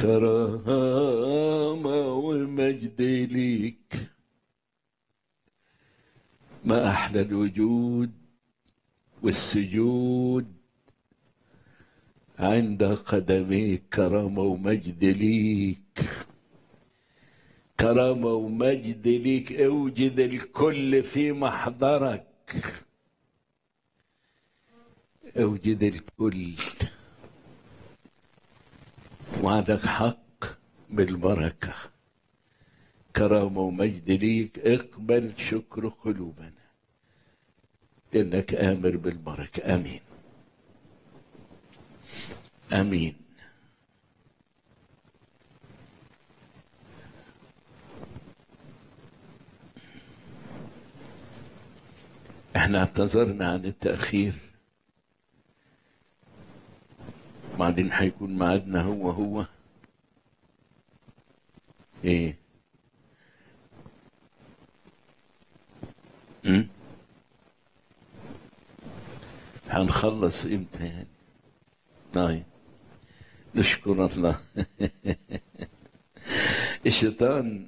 كرامة ومجد ليك ما أحلى الوجود والسجود عند قدميك كرامة ومجد ليك كرامة ومجد ليك اوجد الكل في محضرك اوجد الكل وعدك حق بالبركة كرامة ومجد ليك اقبل شكر قلوبنا لأنك آمر بالبركة آمين آمين احنا اعتذرنا عن التأخير بعدين هيكون ميعادنا هو هو ايه م? هنخلص امتى يعني طيب نشكر الله الشيطان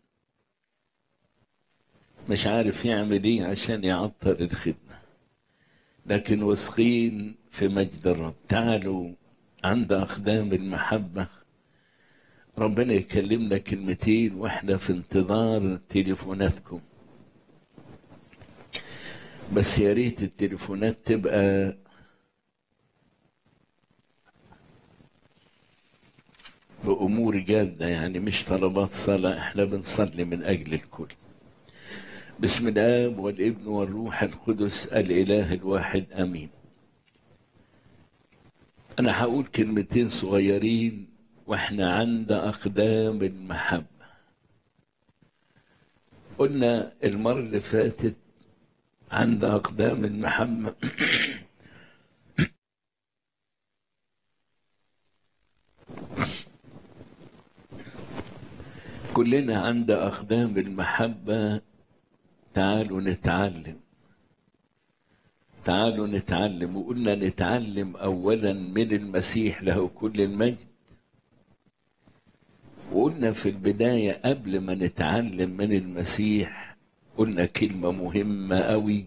مش عارف يعمل ايه عشان يعطل الخدمة لكن واثقين في مجد الرب تعالوا عند أقدام المحبة ربنا يكلمنا كلمتين واحنا في انتظار تليفوناتكم بس يا ريت التليفونات تبقى بأمور جادة يعني مش طلبات صلاة احنا بنصلي من أجل الكل بسم الآب والابن والروح القدس الإله الواحد آمين أنا هقول كلمتين صغيرين وإحنا عند أقدام المحبة قلنا المرة اللي فاتت عند أقدام المحبة كلنا عند أقدام المحبة تعالوا نتعلم تعالوا نتعلم وقلنا نتعلم اولا من المسيح له كل المجد وقلنا في البدايه قبل ما نتعلم من المسيح قلنا كلمه مهمه قوي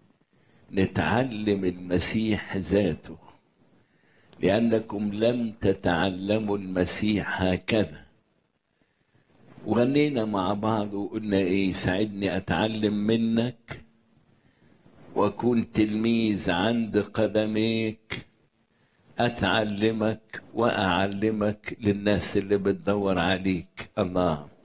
نتعلم المسيح ذاته لانكم لم تتعلموا المسيح هكذا وغنينا مع بعض وقلنا ايه ساعدني اتعلم منك واكون تلميذ عند قدميك اتعلمك واعلمك للناس اللي بتدور عليك الله